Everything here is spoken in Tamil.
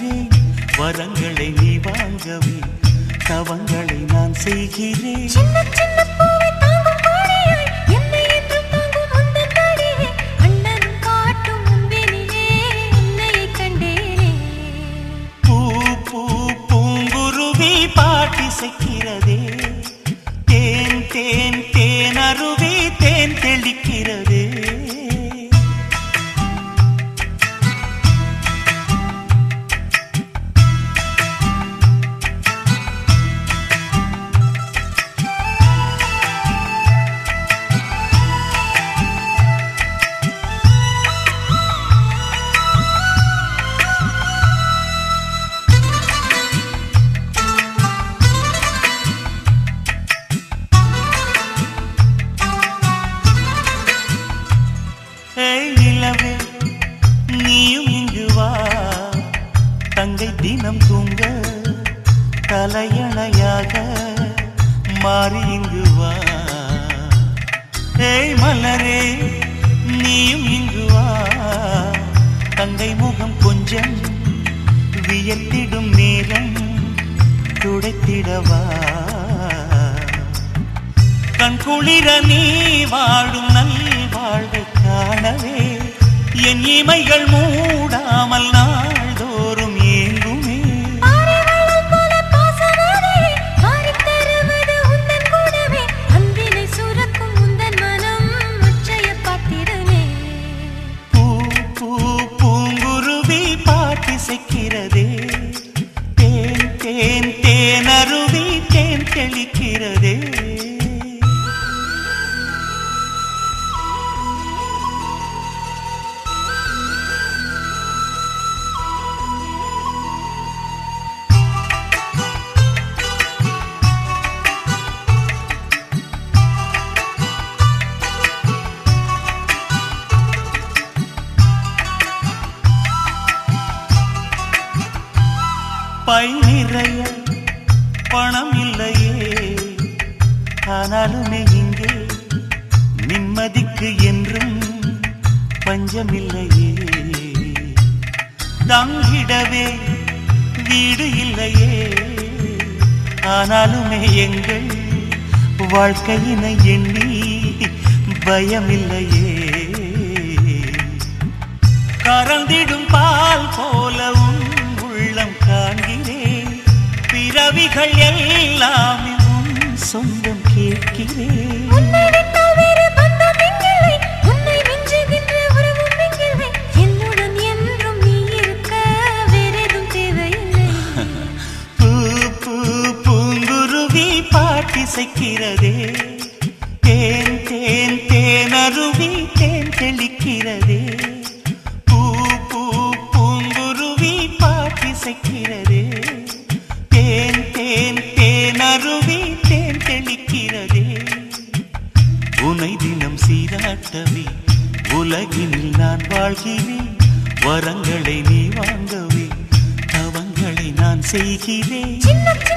வாழ்கிறேன் வரங்களை நீ வாங்கவே தவங்களை நான் செய்கிறேன் சின்ன சின்ன பூவை தாங்கும் கோடையாய் என்னை என்றும் தாங்கும் உந்தன் மடியே அண்ணனும் காட்டும் முன்பினிலே உன்னைக் கண்டேனே பூ பூ பூங்குருவி பாட்டிசைக்கிறதே தேன் தேன் தேன் அருவி தேன் தெளிக்கிறதே ஏய் நிலவே நீயும் இங்கு வா தங்கை தினம் தூங்க தலையணையாக மாறி இங்கு வா ஏய் மலரே நீயும் இங்கு வா தங்கை முகம் கொஞ்சம் வியத்திடும் நேரம் துடைத்திடவா கண் குளிர நீ வாழும் நல் வாழ்வை காணவே என் இமைகள் மூடாமல் நாள்தோறும் ஏங்குமே ஆரிவள்ளல் போல பாசமானே வாரித் தருவது உந்தன் கூடவே அன்பினை சுரக்கும் உந்தன் மனம் உச்சய பாத்திரமே பூ பூ பூங்குருவி பாட்டிசைக்கிறதே தேன் தேன் தேன் அருவி தேன் தெளிக்கிறதே பை நிறைய பணம் இல்லையே ஆனாலுமே இங்கே நிம்மதிக்கு என்றும் பஞ்சமில்லையே தங்கிடவே வீடு இல்லையே ஆனாலுமே எங்கள் வாழ்க்கையினை எண்ணி பயமில்லையே கறந்திடும் பால் போல உன் உள்ளம் காண்கிறேன் பிறவிகள் எல்லாமே உன் சொந்தம் கேட்கிறேன் உன்னை விட்டால் வேறு பந்தம் எங்கில்லை உன்னை மிஞ்சுகின்ற உறவும் எங்கில்லை என்னுடன் என்றும் நீ இருக்க வேறெதும் தேவையில்லை பூ பூ பூங்குருவி பாட்டிசைக்கிறதே தேன் தேன் தேன் அருவி தேன் தெளிக்கிறதே பூ பூ பூங்குருவி பாட்டிசைக்கிறதே தேன் தேன் தேன் அருவி தேன் தெளிக்கிறதே உனை தினம் சீராட்டவே உலகினில் நான் வாழ்கிறேன் வரங்களை நீ வாங்கவே தவங்களை நான் செய்கிறேன் சின்ன சின்ன